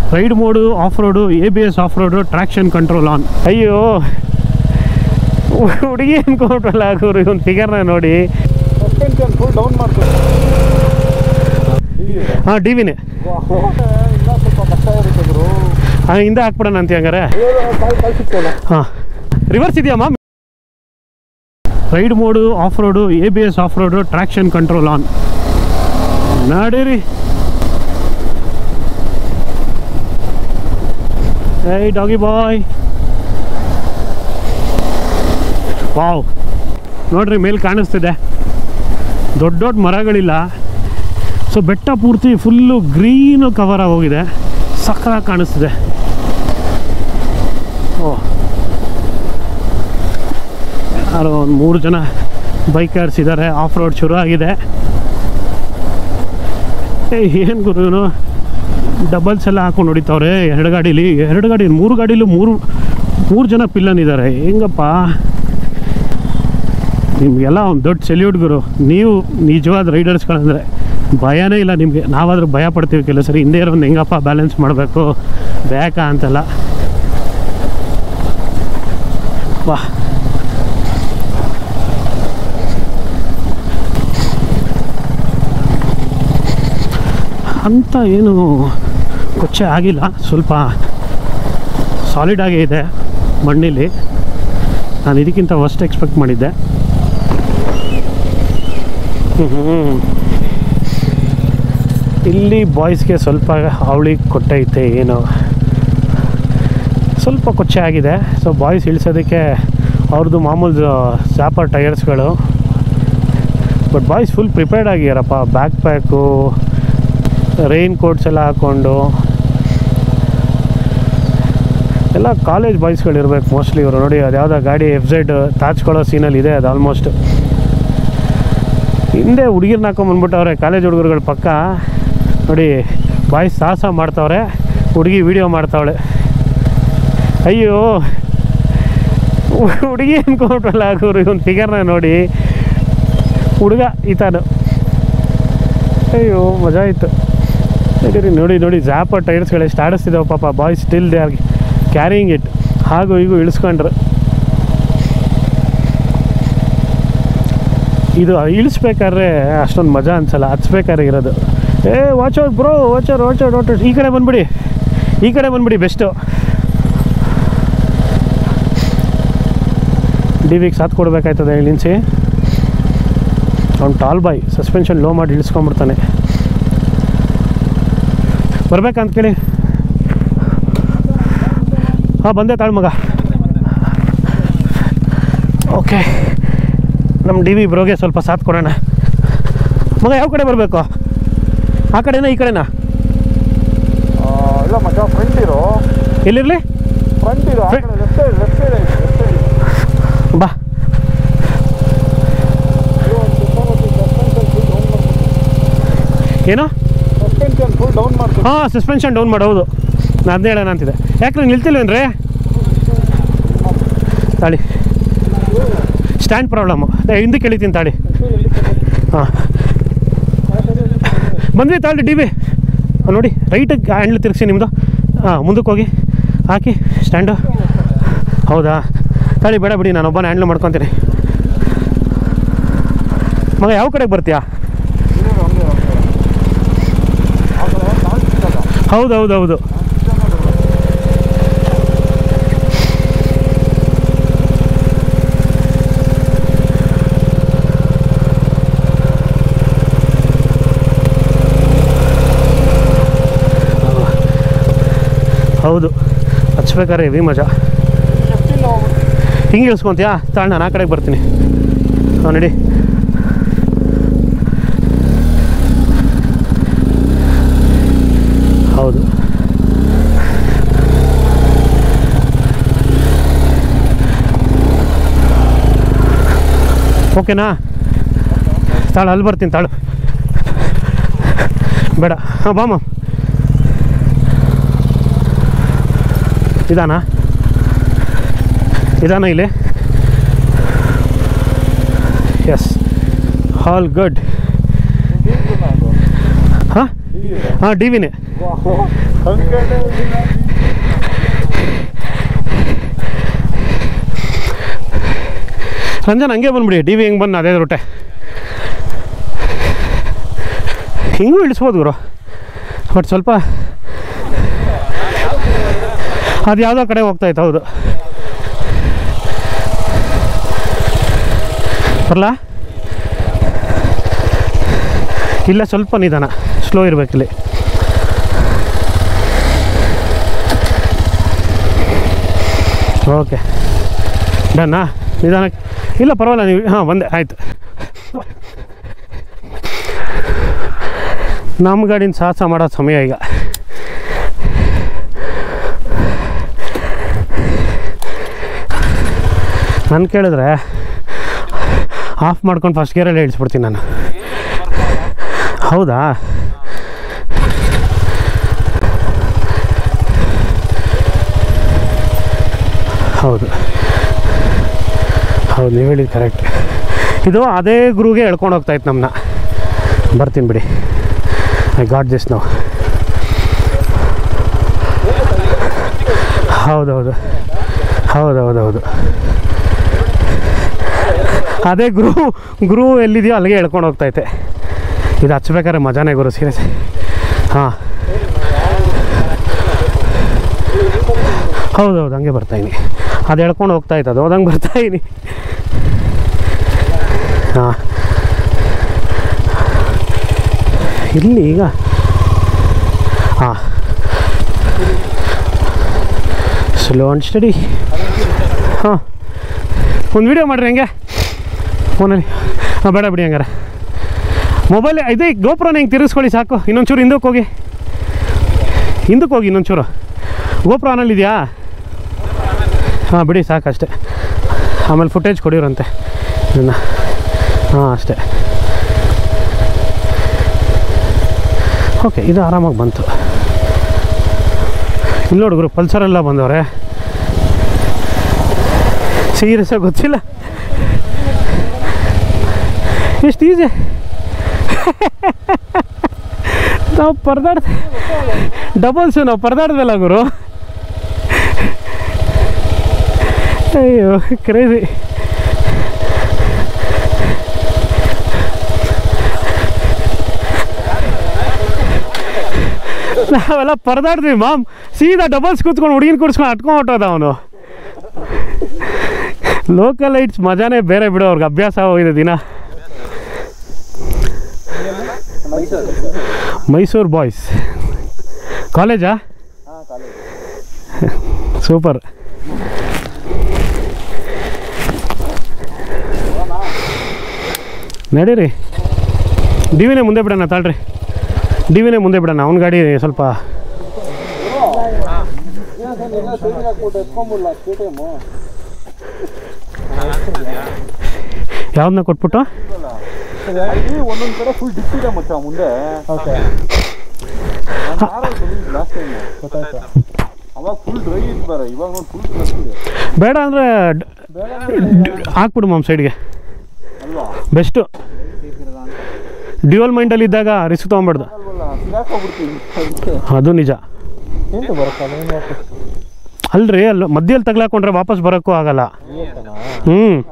Ride mode off road A B S off road traction control on ಅಯ್ಯೋ ಹುಡುಗಿ ಅನ್ಕೊಂಡ್ರಲ್ಲ ಗುರು ಇವನ್ ಫಿಗರ್ನ ನೋಡಿ suspension full down ಮಾಡ್ತೀವಿ ಹಾಂ ಡಿ ವಿನೇ ಇಲ್ಲ ಸ್ವಲ್ಪ ಕಷ್ಟ ಇರುತ್ತೆ ಗುರು ಹಾಂ ಹಿಂದೆ ಹಾಕ್ಬಿಡೋಣ ಅಂತ ಹಂಗಾರೆ ಕಾಲ್ ಕಳ್ಸಿತ್ತಲ್ಲ ಹಾಂ ರಿವರ್ಸ್ ಇದೆಯಮ್ಮ ride mode off road A B S off road traction control on ನಡೀರಿ ಏಯ್ ಡಾಗಿ ಬಾಯ್ ವಾವ್ ನೋಡ್ರಿ ಮೇಲೆ ಕಾಣಿಸ್ತಿದೆ ದೊಡ್ಡ ದೊಡ್ಡ ಮರಗಳಿಲ್ಲ ಸೊ ಬೆಟ್ಟ ಪೂರ್ತಿ ಫುಲ್ಲು ಗ್ರೀನು ಕವರ್ ಆಗೋಗಿದೆ ಸಕ್ಕತ್ತಾಗಿ ಕಾಣಿಸ್ತಿದೆ ಓ ಯಾರೋ ಒಂದು ಮೂರು ಜನ ಬೈಕರ್ಸ್ ಇದ್ದಾರೆ ಆಫ್ ರೋಡ್ ಶುರು ಆಗಿದೆ ಏ ಏನು ಗುರು ಇವನು ಡಬಲ್ಸ್ ಎಲ್ಲ ಹಾಕೊಂಡು ಹೊಡಿತಾವ್ರೆ ಎರಡು ಗಾಡೀಲಿ ಎರಡು ಗಾಡಿ ಮೂರು ಗಾಡೀಲಿ ಮೂರು ಮೂರು ಜನ ಪಿಲ್ಲನ್ ಇದ್ದಾರೆ ಹೆಂಗಪ್ಪ ನಿಮಗೆಲ್ಲ ಒಂದು ದೊಡ್ಡ ಸೆಲ್ಯೂಟ್ ಗುರು ನೀವು ನಿಜವಾದ ರೈಡರ್ಸ್ಗಳಂದರೆ ಭಯನೇ ಇಲ್ಲ ನಿಮಗೆ ನಾವಾದರೂ ಭಯ ಪಡ್ತೀವಿ ಕೆಲವು ಸರಿ ಹಿಂದೆ ಇರೋದು ಹೆಂಗಪ್ಪ ಬ್ಯಾಲೆನ್ಸ್ ಮಾಡಬೇಕು ಬೇಕಾ ಅಂತೆಲ್ಲ ವಾಹ್ ಅಂತ ಏನು ಕೊಚ್ಚೆ ಆಗಿಲ್ಲ ಸ್ವಲ್ಪ ಸಾಲಿಡ್ ಆಗೇ ಇದೆ ಮಣ್ಣಲ್ಲಿ ನಾನು ಇದಕ್ಕಿಂತ ಫಸ್ಟ್ ಎಕ್ಸ್ಪೆಕ್ಟ್ ಮಾಡಿದ್ದೆ ಹ್ಮ್. ಇಲ್ಲಿ ಬಾಯ್ಸ್ಗೆ ಸ್ವಲ್ಪ ಹಾವಳಿ ಕೊಟ್ಟೈತೆ ಏನು ಸ್ವಲ್ಪ ಕೊಚ್ಚೆ ಆಗಿದೆ ಸೊ ಬಾಯ್ಸ್ ಇಳಿಸೋದಕ್ಕೆ ಅವ್ರದ್ದು ಮಾಮೂಲು ಸ್ಯಾಪರ್ ಟೈರ್ಸ್ಗಳು ಬಟ್ ಬಾಯ್ಸ್ ಫುಲ್ ಪ್ರಿಪೇರ್ಡ್ ಆಗಿದ್ದಾರಪ್ಪ ಬ್ಯಾಕ್ ಪ್ಯಾಕು ರೈನ್ ಕೋಟ್ಸ್ ಎಲ್ಲ ಹಾಕ್ಕೊಂಡು ಎಲ್ಲ ಕಾಲೇಜ್ ಬಾಯ್ಸ್ಗಳು ಇರ್ಬೇಕು ಮೋಸ್ಟ್ಲಿ ಇವರು ನೋಡಿ ಅದು ಯಾವುದೋ ಗಾಡಿ ಎಫ್ ಝೆಡ್ ತಾಚ್ಕೊಳ್ಳೋ ಸೀನಲ್ಲಿ ಇದೆ ಅದು ಆಲ್ಮೋಸ್ಟ್ ಹಿಂದೆ ಹುಡುಗಿರ್ನ ಹಾಕೊಂಬಂದ್ಬಿಟ್ಟವ್ರೆ ಕಾಲೇಜ್ ಹುಡುಗರುಗಳ ಪಕ್ಕ ನೋಡಿ ಬಾಯ್ಸ್ ಸಾಹಸ ಮಾಡ್ತಾವ್ರೆ ಹುಡುಗಿ ವಿಡಿಯೋ ಮಾಡ್ತಾವಳೆ ಅಯ್ಯೋ ಹುಡುಗಿ ಅನ್ಕೊಂಡ್ರಲ್ಲ ಗುರು ಇವನ್ ಫಿಗರ್ನ ನೋಡಿ ಹುಡುಗ ಈತಾನು ಅಯ್ಯೋ ಮಜಾ ಇತ್ತು ನಡೀರಿ ನೋಡಿ ನೋಡಿ ಜ್ಯಾಪ ಟೈರ್ಸ್ಗಳು ಎಷ್ಟು ಆಡಿಸ್ತಿದ್ದಾವೆ ಪಾಪ boys still they are carrying it ಹಾಗೂ ಹೀಗೂ ಇಳಿಸ್ಕೊಂಡ್ರು ಇದು ಇಳಿಸ್ಬೇಕಾದ್ರೆ ಅಷ್ಟೊಂದು ಮಜಾ ಅನ್ಸಲ್ಲ ಹಚ್ಬೇಕಾದ್ರೆ ಇರೋದು ಏ watch out bro watch out watch out watch out ಈ ಕಡೆ ಬಂದ್ಬಿಡಿ ಈ ಕಡೆ ಬಂದ್ಬಿಡಿ ಬೆಸ್ಟು ಡಿ ವಿಗೆ ಸಾಥ್ ಕೊಡಬೇಕಾಯ್ತದೆ ನಿಲ್ಲಿಸಿ ಅವ್ನು ಟಾಲ್ ಬಾಯ್ ಸಸ್ಪೆನ್ಷನ್ ಲೋ ಮಾಡಿ ಇಳಿಸ್ಕೊಂಡ್ಬಿಡ್ತಾನೆ ಬರ್ಬೇಕಂತ ಕೇಳಿ ಹಾಂ ಬಂದೆ ತಾಳು ಮಗ ಓಕೆ ನಮ್ಮ ಡಿ ವಿ ಬ್ರೋಗೆ ಸ್ವಲ್ಪ ಸಾಥ್ ಕೊಡೋಣ ಮಗ ಯಾವ ಕಡೆ ಬರಬೇಕು ಆ ಕಡೆನಾ ಈ ಕಡೆನಾ ಇಲ್ಲ ಮಚ್ಚ ಫ್ರಂಟ್ ಇರೋ ಎಲ್ಲಿರಲಿ ಫ್ರಂಟ್ ಇರೋ ಆ ಕಡೆ ಲೆಫ್ಟ್ ಸೈಡ್ ಲೆಫ್ಟ್ ಸೈಡ್ ಐತೆ ಲೆಫ್ಟ್ ಸೈಡ್ ಬಾ ಏನು ಸಸ್ಪೆನ್ಷನ್ ಫುಲ್ ಡೌನ್ ಮಾಡ್ತೀವಿ ಹಾಂ ಸಸ್ಪೆನ್ಷನ್ ಡೌನ್ ಮಾಡೋದು ನಾನು ಅದನ್ನೇ ಹೇಳೋಣ ಅಂತಿದೆ ಯಾಕೆ ನಿಲ್ತಿಲ್ವೇನ್ರಿ ತಾಳಿ ಸ್ಟ್ಯಾಂಡ್ ಪ್ರಾಬ್ಲಮ್ಮು ಹಿಂದಕ್ಕೆ ಇಳಿತೀನಿ ತಾಳಿ ಹಾಂ ಬಂದ್ವಿ ತಾಳಿ ಡಿ ಬಿ ನೋಡಿ ರೈಟಿಗೆ ಹ್ಯಾಂಡ್ಲ್ ತಿರುಗಿಸಿ ನಿಮ್ಮದು ಹಾಂ ಮುಂದಕ್ಕೆ ಹೋಗಿ ಹಾಕಿ ಸ್ಟ್ಯಾಂಡು ಹೌದಾ ತಾಳಿ ಬೇಡ ಬಿಡಿ ನಾನು ಒಬ್ಬನ ಹ್ಯಾಂಡ್ಲ್ ಮಾಡ್ಕೊತೀನಿ ಮಗ ಯಾವ ಕಡೆಗೆ ಬರ್ತೀಯಾ ಹೌದು ಹೌದು ಹೌದು ಹೌದು ಹಚ್ಬೇಕಾರೆ ಹೆವಿ ಮಜಾ ಹಿಂಗೆ ಇಳಿಸ್ಕೊಂತೀಯಾ ತಾಳು ನಾನು ಆ ಕಡೆಗೆ ಬರ್ತೀನಿ ಹಾಂ ನಡಿ ಹೌದು ಓಕೆನಾ ತಾಳು ಅಲ್ಲಿ ಬರ್ತೀನಿ ತಾಳು ಬೇಡ ಹಾಂ ಬಾಮ ಇದಾನ ಇದಾನ ಇಲ್ಲಿ ಎಸ್ ಆಲ್ ಗುಡ್ ಹಾಂ ಹಾಂ ಡಿ ವಿನೇ ಅನ್ಕೊಂಡೇ ಇರ್ಲಿಲ್ಲ. ರಂಜನ್ ಹಂಗೆ ಬಂದ್ಬಿಡಿ ಡಿ ವಿ ಹೆಂಗೆ ಬಂದು ಅದೇ ರೂಟೆ ಹಿಂಗೂ ಇಳಿಸ್ಬೋದು ಗುರು ಬಟ್ ಸ್ವಲ್ಪ ಅದು ಯಾವುದೋ ಕಡೆ ಹೋಗ್ತಾ ಇತ್ತು ಹೌದು ಬರಲಾ ಇಲ್ಲ ಸ್ವಲ್ಪ ನಿಧಾನ ಸ್ಲೋ ಇರಬೇಕಿಲ್ಲಿ ಓಕೆ ಡನ್ನಾ ನಿಧಾನಕ್ಕೆ ಇಲ್ಲ ಪರವಾಗಿಲ್ಲ ನೀವು ಹಾಂ ಬಂದೆ ಆಯಿತು ನಮ್ಮ ಗಾಡಿನ ಸಾಹಸ ಮಾಡೋ ಸಮಯ ಈಗ ನಾನು ಕೇಳಿದ್ರೆ ಆಫ್ ಮಾಡ್ಕೊಂಡು ಫಸ್ಟ್ ಗೇರಲ್ಲಿ ಇಳಿಸ್ಬಿಡ್ತೀನಿ ನಾನು ಹೌದಾ ಹೌದು ಹೌದು ನೀವು ಹೇಳಿದ್ದು ಕರೆಕ್ಟ್ ಇದು ಅದೇ ಗುರುಗೆ ಎಳ್ಕೊಂಡು ಹೋಗ್ತಾ ಇತ್ತು ನಮ್ಮನ್ನ ಬರ್ತೀನಿ ಬಿಡಿ ಐ ಗಾಟ್ ದಿಸ್ ನಾವು ಹೌದೌದು ಹೌದೌದೌದು ಅದೇ ಗುರು ಗುರು ಎಲ್ಲಿದೆಯೋ ಅಲ್ಲಿಗೆ ಎಳ್ಕೊಂಡು ಹೋಗ್ತೈತೆ ಇದು ಹಚ್ಬೇಕಾದ್ರೆ ಮಜಾನೇ ಗುರು ಸೀರಿಯಸ್ ಹಾಂ ಹೌದೌದು ಹಂಗೆ ಬರ್ತಾಯಿನಿ ಅದು ಎಳ್ಕೊಂಡು ಹೋಗ್ತಾ ಇತ್ತು ಅದು ಹೋದಂಗೆ ಬರ್ತಾಯಿನಿ ಹಾಂ ಇಲ್ಲಿ ಈಗ ಹಾಂ ಸ್ಲೋ ಆ್ಯಂಡ್ ಸ್ಟಡಿ ಹಾಂ ಒಂದು ವಿಡಿಯೋ ಮಾಡಿರಿ ಹೆಂಗೆ ಫೋನಲ್ಲಿ ಹಾಂ ಬೇಡ ಬಿಡಿ ಹಂಗಾರೆ ಮೊಬೈಲ್ ಇದೇ ಗೋಪ್ರೋನ ಹಿಂಗೆ ತಿರುಗಿಸ್ಕೊಳ್ಳಿ ಸಾಕು ಇನ್ನೊಂಚೂರು ಹಿಂದಕ್ಕೆ ಹೋಗಿ ಹಿಂದಕ್ಕೆ ಹೋಗಿ ಇನ್ನೊಂಚೂರು ಗೋಪ್ರೋ ಆನಲ್ಲಿ ಇದೆಯಾ ಹಾಂ ಬಿಡಿ ಸಾಕಷ್ಟೇ ಆಮೇಲೆ ಫುಟೇಜ್ ಕೊಡಿರಂತೆ ಇದನ್ನು ಹಾಂ ಅಷ್ಟೇ ಓಕೆ ಇದು ಆರಾಮಾಗಿ ಬಂತು ಇಲ್ಲಿ ನೋಡಿ ಗುರು ಪಲ್ಸರೆಲ್ಲ ಬಂದವ್ರೆ ಸೀರಿಯಸ್ಸಾಗಿ ಗೊತ್ತಿಲ್ಲ ಎಷ್ಟು ಈಸಿ ನಾವು ಪರದಾಡ್ ಡಬಲ್ಸು ನಾವು ಪರದಾಡ್ದಲ್ಲ ಗುರು ಅಯ್ಯೋ ಕ್ರೇಜಿ ನಾವೆಲ್ಲ ಪರದಾಡ್ತೀವಿ ಮಾಮ್ ಸೀದಾ ಡಬಲ್ಸ್ ಕೂತ್ಕೊಂಡು ಹುಡುಗಿನ ಕೂಡ್ಸ್ಕೊಂಡು ಅಟ್ಕೊಂಡು ಹೊಟ್ಟೋದ ಅವನು ಲೋಕಲ್ ಲೈಟ್ಸ್ ಮಜಾನೇ ಬೇರೆ ಬಿಡು ಅವ್ರಿಗೆ ಅಭ್ಯಾಸ ಹೋಗಿದೆ ದಿನ ಮೈಸೂರು ಬಾಯ್ಸ್ ಕಾಲೇಜಾ ಹಾಂ ಕಾಲೇಜ್ ಸೂಪರ್ ನಡೀರಿ ಡಿವಿನೇ ಮುಂದೆ ಬಿಡೋಣ ತಾಳ್ರಿ ಡಿವಿನೇ ಮುಂದೆ ಬಿಡೋಣ ಅವ್ನ ಗಾಡಿ ಸ್ವಲ್ಪ ಹಾಕ್ಬಿಟ್ಟು ಎತ್ಕೊಂಬಿಡ್ಲ ಕೆ ಟಿ ಎಮ್ಮು ಯಾವ್ದನ್ನ ಕೊಟ್ಬಿಟ್ಟು ಅಲ್ಲಿ ಒಂದೊಂದು ಕಡೆ ಫುಲ್ ಡಿಪ್ ಇದೆ ಮಚ್ಚ ಮುಂದೆ ಓಕೆ ಲಾಸ್ಟ್ ಟೈಮ್ ಗೊತ್ತಾಯ್ತು ಅವಾಗ ಫುಲ್ ಡ್ರೈ ಇತ್ತು ಬೇರೆ ಇವಾಗ ನೋಡಿ ಫುಲ್ ಫ್ರೆಶ್ ಇದೆ ಬೇಡ ಅಂದರೆ ಹಾಕ್ಬಿಡು ಮಾಮ್ ಸೈಡ್ಗೆ ಅಲ್ವಾ ಬೆಸ್ಟು ಡ್ಯೂಯಲ್ ಮೈಂಡಲ್ಲಿ ಇದ್ದಾಗ ರಿಸ್ಕ್ ತೊಗೊಂಬಾರ್ದು ಅಲ್ವಲ್ಲ ಸಿಗಾಕೋಗ್ಬಿಡ್ತೀನಿ ಅದಕ್ಕೆ ಅದು ನಿಜ ಎಂಟು ಬರುತ್ತಲ್ಲ ಏನು ವಾಪಸ್ ಅಲ್ರಿ ಅಲ್ಲಿ ಮಧ್ಯದಲ್ಲಿ ತಗ್ಲಾಕೊಂಡ್ರೆ ವಾಪಸ್ ಬರೋಕ್ಕೂ ಆಗಲ್ಲ ಹ್ಞೂ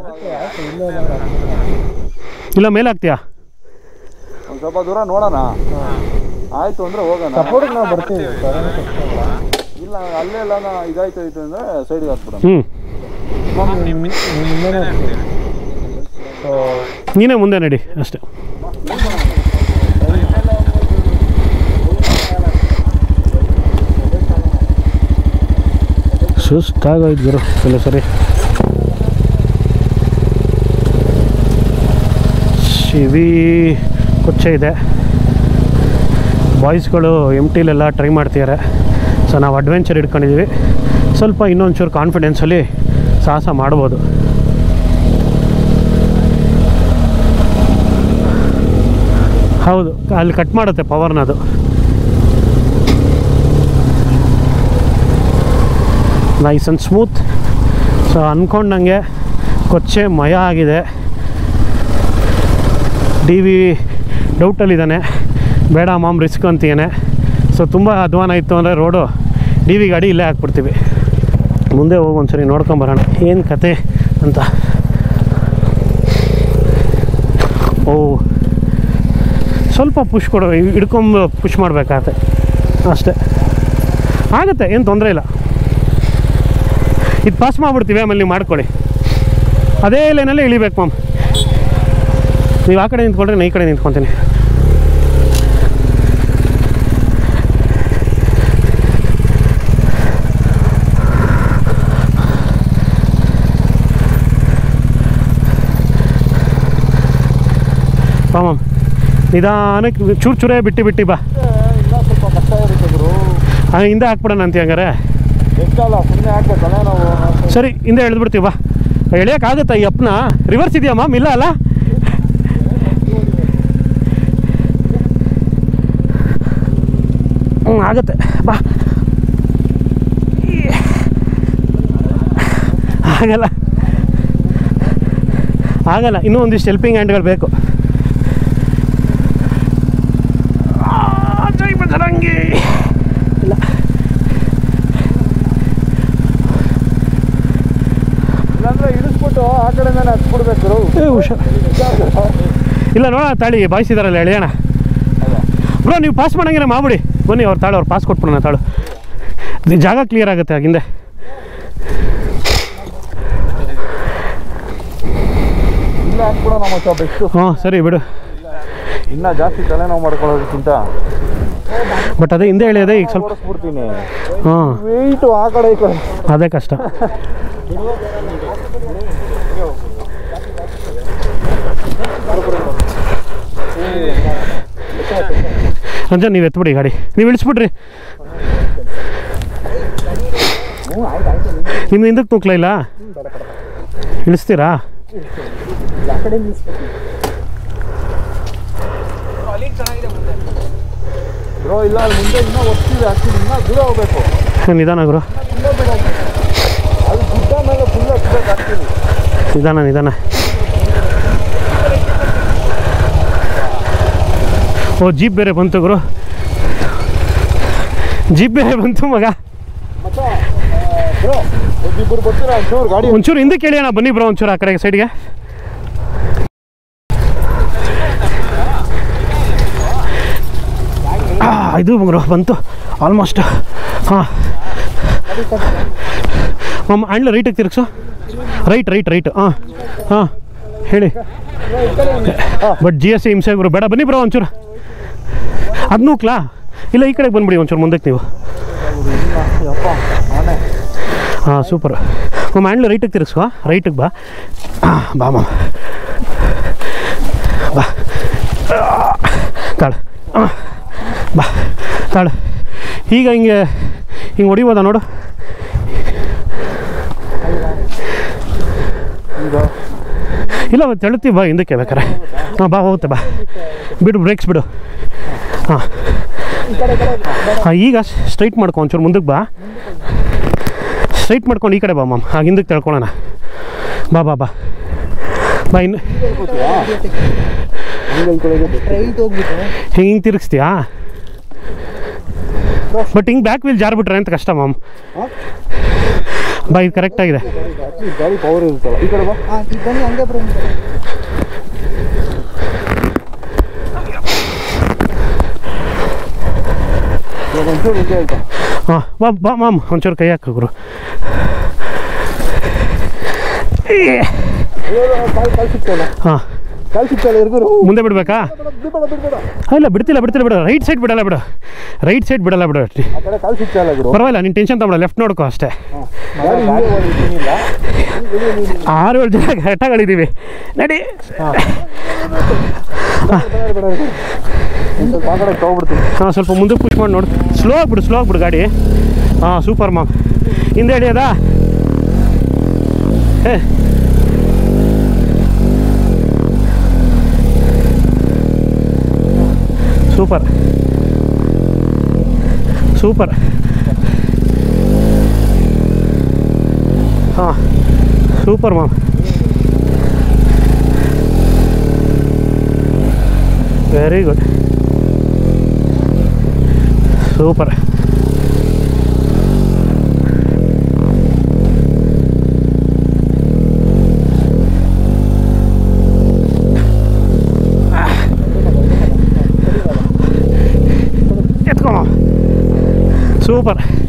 ಇಲ್ಲ ಮೇಲೆ ಹಾಕ್ತೀಯಾ ಒಂದು ಸ್ವಲ್ಪ ದೂರ ನೋಡೋಣ ಆಯ್ತು ಅಂದ್ರೆ ಹೋಗೋಣ ಸಪೋರ್ಟ್ ನಾವು ಬರ್ತೀವಿ ಇಲ್ಲ ಅಲ್ಲೇ ಎಲ್ಲ ಇದಾಯ್ತು ಆಯ್ತು ಅಂದ್ರೆ ಸೈಡ್ಗೆ ಹಾಕ್ಬಿಡೋಣ ಹ್ಞೂ ನೀನೇ ಮುಂದೆ ನಡಿ ಅಷ್ಟೇ ಸುಸ್ತಾಗೋಯ್ತು ಗುರು ಕೆಲವು ಸರಿ ಶಿವಿ ಕೊಚ್ಚೆ ಇದೆ ಬಾಯ್ಸ್ಗಳು ಎಮ್ ಟಿಲೆಲ್ಲ ಟ್ರೈ ಮಾಡ್ತಿದ್ದಾರೆ ಸೊ ನಾವು ಅಡ್ವೆಂಚರ್ ಇಟ್ಕೊಂಡಿದ್ದೀವಿ ಸ್ವಲ್ಪ ಇನ್ನೊಂಚೂರು ಕಾನ್ಫಿಡೆನ್ಸಲ್ಲಿ ಸಾಹಸ ಮಾಡ್ಬೋದು ಹೌದು ಅಲ್ಲಿ ಕಟ್ ಮಾಡುತ್ತೆ ಪವರ್ನ ಅದು ನೈಸ್ ಆ್ಯಂಡ್ ಸ್ಮೂತ್ ಸೊ ಅಂದ್ಕೊಂಡಂಗೆ ಕೊಚ್ಚೆ ಮಯ ಆಗಿದೆ ಡಿ ವಿ ಡೌಟಲ್ಲಿದ್ದಾನೆ ಬೇಡ ಮಾಮ್ ರಿಸ್ಕ್ ಅಂತೀಯಾನೆ ಸೊ ತುಂಬ ಅಧ್ವಾನ ಇತ್ತು ಅಂದರೆ ರೋಡು ಡಿ ವಿ ಗಾಡಿ ಇಲ್ಲೇ ಹಾಕ್ಬಿಡ್ತೀವಿ ಮುಂದೆ ಹೋಗಿ ಒಂದ್ಸರಿ ನೋಡ್ಕೊಂಬರೋಣ ಏನು ಕತೆ ಅಂತ ಓ ಸ್ವಲ್ಪ ಪುಷ್ ಕೊಡು ಹಿಡ್ಕೊಂಬ ಪುಷ್ ಮಾಡಬೇಕಾಗತ್ತೆ ಅಷ್ಟೇ ಆಗುತ್ತೆ ಏನು ತೊಂದರೆ ಇಲ್ಲ ಇದು ಪಾಸ್ ಮಾಡಿಬಿಡ್ತೀವಿ ಆಮೇಲೆ ನೀವು ಮಾಡ್ಕೊಳ್ಳಿ ಅದೇ ಲೈನಲ್ಲೇ ಇಳಿಬೇಕು ಮ್ಯಾಮ್ ನೀವು ಆ ಕಡೆ ನಿಂತ್ಕೊಂಡ್ರೆ ನಾನು ಈ ಕಡೆ ನಿಂತ್ಕೊತೀನಿ ಬಾ ಮ್ಯಾಮ್ ನಿಧಾನಕ್ಕೆ ಚೂರು ಚೂರೇ ಬಿಟ್ಟು ಬಿಟ್ಟು ಬಾ ಇನ್ನೂ ಸ್ವಲ್ಪ ಕಷ್ಟ ಇರುತ್ತೆ ಗುರು ಆ, ಹಿಂದೆ ಹಾಕ್ಬಿಡೋಣ ಅಂತೀಯ ಹಂಗಾರೆ ಎಷ್ಟಲ್ಲ ಸುಮ್ಮನೆ ಹಾಕ್ಬೇಕಲ್ಲ ನಾವು ಸರಿ ಹಿಂದೆ ಎಳೆದ್ಬಿಡ್ತೀವಿ ಬಾ ಎಳೆಯೋಕ್ಕಾಗುತ್ತಾ ಈ ಅಪ್ಪನ ರಿವರ್ಸ್ ಇದೆಯಾ ಮ್ಯಾಮ್ ಇಲ್ಲ ಅಲ್ಲ ಹ್ಞೂ ಆಗುತ್ತೆ ಬಾ ಆಗಲ್ಲ ಆಗಲ್ಲ ಇನ್ನೂ ಒಂದಿಷ್ಟು ಹೆಲ್ಪಿಂಗ್ ಹ್ಯಾಂಡ್ಗಳು ಬೇಕು ಆ, ಜೈ ಬಜರಂಗಿ ಇಲ್ಲ ಇಲ್ಲಾಂದ್ರೆ ಇಳಿಸ್ಬಿಟ್ಟು ಆ ಕಡೆಯಿಂದಾನೆ ಹತ್ಬಿಡ್ಬೇಕು ಗುರು ಏ ಹುಷಾರ್ ಇಲ್ಲ ನೋಡೋಣ ತಾಳಿ ಬಾಯಿಸಿದಾರಲ್ಲ ಎಳೆಯೋಣ ಬ್ರೋ ನೀವು ಪಾಸ್ ಮಾಡಂಗಿಲ್ಲ ಮಾಡ್ಬಿಡಿ ಬನ್ನಿ ಅವ್ರು ತಾಳು ಅವ್ರು ಪಾಸ್ ಕೊಟ್ಬಿಡೋಣ ತಾಳು ಇದು ಜಾಗ ಕ್ಲಿಯರ್ ಆಗುತ್ತೆ ಆಗಿಂದೆ ಇಲ್ಲ ಹಾಕ್ಬಿಡೋಣ ಮಚ್ಚ ಬೆಸ್ಟ್ ಹಾಂ ಸರಿ ಬಿಡು ಇನ್ನ ಜಾಸ್ತಿ ತಲೆನೋವು ಮಾಡ್ಕೊಳ್ಳೋದಕ್ಕಿಂತ ಬಟ್ ಅದೇ ಹಿಂದೆ ಎಳೆಯೋದೇ ಈಗ ಸ್ವಲ್ಪ ಓಡಿಸ್ಬಿಡ್ತೀನಿ ಹಾಂ ವೆಯ್ಟು ಆ ಕಡೆ ಈ ಕಡೆ ಅದೇ ಕಷ್ಟ ರಂಜನ್ ನೀವು ಎತ್ಬಿಡಿ ಗಾಡಿ ನೀವು ಇಳಿಸ್ಬಿಡ್ರಿ ನಿಮ್ಮ ಹಿಂದಕ್ಕೆ ತೂಕ್ಲ ಇಲ್ಲ ಇಳಿಸ್ತೀರಾ ಬ್ರೋ ಇಲ್ಲ ಅಲ್ಲಿ ಮುಂದೆ ಇನ್ನೂ ಒತ್ತಿದೆ ಹಾಕ್ತಿದೆ ಇನ್ನೂ ದೂರ ಹೋಗ್ಬೇಕು ನಿಧಾನ ಗುರು ಅದು ಗುಡ್ಡ ಮೇಲೆ ಫುಲ್ ಹತ್ಬೇಕು ಹಾಕ್ತೀವಿ ನಿಧಾನ ನಿಧಾನ ಓ ಜೀಪ್ ಬೇರೆ ಬಂತು ಗುರು ಜೀಪ್ ಬೇರೆ ಬಂತು ಮಗ ಮತ್ತೆ ಬ್ರೋ ಒಂದಿಬ್ಬರು ಬರ್ತೀರಾ ಒಂಚೂರು ಗಾಡಿ ಒಂಚೂರು ಹಿಂದೆ ಕೇಳಿಯೋಣ ಬನ್ನಿ ಬ್ರೋ ಒಂಚೂರು ಆ ಕಡೆಗೆ ಸೈಡ್ಗೆ ಆ, ಇದು ಬ್ರೋ ಬಂತು ಆಲ್ಮೋಸ್ಟ್ ಹಾಂ ಮಮ್ಮ ಹ್ಯಾಂಡ್ಲ್ ರೈಟಿಗೆ ತಿರುಗ್ಸು ರೈಟ್ ರೈಟ್ ರೈಟ್ ಹಾಂ ಹಾಂ ಹೇಳಿ ಬಟ್ ಜಿ ಎಸ್ ಸಿ ಹಿಂಸೆ ಗುರು ಬೇಡ ಬನ್ನಿ ಬ್ರೋ ಒಂಚೂರು ಅದು ನೂಕ್ಲಾ ಇಲ್ಲ ಈ ಕಡೆಗೆ ಬಂದ್ಬಿಡಿ ಒಂಚೂರು ಮುಂದಕ್ಕೆ ನೀವು ಯಪ್ಪ ಆನೆ ಹಾಂ ಸೂಪರ್ ಮಮ್ಮ ಹ್ಯಾಂಡ್ಲ್ ರೈಟಿಗೆ ತಿರುಗಿಸುವ ರೈಟಿಗೆ ಬಾ ಆ, ಬಾ ಮಾ ಬಾ ತಾಳು ಆ, ಬಾ ತಾಳು ಈಗ ಹಿಂಗೆ ಹಿಂಗೆ ಹೊಡಿಬೋದಾ ನೋಡು ಈಗ ಇಲ್ಲ ತೆಳುತ್ತೀವಿ ಬಾ ಹಿಂದಕ್ಕೆ ಬೇಕಾರೆ ಹಾಂ ಬಾ ಹೋಗುತ್ತೆ ಬಾ ಬಿಡು ಬ್ರೇಕ್ಸ್ ಬಿಡು ಹಾಂ ಹಾಂ ಈಗ ಸ್ಟ್ರೈಟ್ ಮಾಡ್ಕೊ ಒಂಚೂರು ಮುಂದಕ್ಕೆ ಬಾ ಸ್ಟ್ರೈಟ್ ಮಾಡ್ಕೊಂಡು ಈ ಕಡೆ ಬಾ ಮಾಮ್ ಹಾಂ ಹಿಂದಕ್ಕೆ ತಿಳ್ಕೊಳ್ಳೋಣ ಬಾ ಬಾ ಬಾ ಬಾ ಇನ್ನು ಹಂಗೆ ಈ ಕಡೆಗೆ ಸ್ಟ್ರೈಟ್ ಹೋಗ್ಬಿಟ್ಟು ಹಿಂಗೆ ಹಿಂಗೆ ತಿರುಗಿಸ್ತೀಯಾ ಬಟ್ ಹಿಂಗೆ ಬ್ಯಾಕ್ ವೀಲ್ ಜಾರ್ಬಿಟ್ರೆ ಅಂತ ಕಷ್ಟ ಮಾಮ್ ಬಾ ಇದು ಕರೆಕ್ಟಾಗಿದೆ ಈ ಗಾಡಿ ಪವರ್ ಇರುತ್ತಲ್ಲ ಈ ಕಡೆ ಬಾ ಹಾಂ ಈಗ ಬನ್ನಿ ಹಂಗೆ ಬರೋಣ ಇವಾಗ ಒಂಚೂರು ಹಿಂಗೆ ಆಯ್ತಾ ಹಾಂ ಬಾ ಬಾ ಮಾಮ್ ಒಂಚೂರು ಕೈ ಹಾಕು ಗುರು ಕಾಲು ಕಾಲು ಸಿಗ್ತಲ್ಲ ಹಾಂ ಕಾಲು ಸಿಗ್ತಲ್ಲ ಇರ್ಗುರು ಮುಂದೆ ಬಿಡಬೇಕಾ ಬಿಡ್ಬೇಡ ಬಿಡ್ಬೇಡ ಇಲ್ಲ ಬಿಡ್ತಿಲ್ಲ ಬಿಡ್ತಿಲ್ಲ ಬಿಡು ರೈಟ್ ಸೈಡ್ ಬಿಡಲ್ಲ ಬಿಡು ರೈಟ್ ಸೈಡ್ ಬಿಡಲ್ಲ ಬಿಡು ಆ ಕಡೆ ಕಾಲು ಸಿಗ್ತಲ್ಲ ಗುರು ಪರವಾಗಿಲ್ಲ ನೀನು ಟೆನ್ಷನ್ ತಗೊಳ ಲೆಫ್ಟ್ ನೋಡ್ಕೋ ಅಷ್ಟೇ ಗಾಡಿ ಹಿಂಗೆ ಹೋಗಿದ್ದೀನಿಲ್ಲ ಆರು ಏಳು ಜನ ಘಟ್ಟಗಳಿದ್ದೀವಿ ನಡಿ ಒಂದು ಸ್ವಲ್ಪ ಆ ಕಡೆ ತಗೊಬಿಡ್ತೀನಿ ಹಾಂ ಸ್ವಲ್ಪ ಮುಂದೆ ಪುಷ್ ಮಾಡಿ ನೋಡು ಸ್ಲೋ ಆಗ್ಬಿಡು ಸ್ಲೋ ಆಗ್ಬಿಡು ಗಾಡಿ ಹಾಂ ಸೂಪರ್ ಮಾಮ್ ಹಿಂದೆ ಹಿಡಿಯೋದಾ ಏ ಸೂಪರ್ ಸೂಪರ್ ಹಾಂ super mom very good super ಎತ್ಕೊಳ ಸೂಪರ್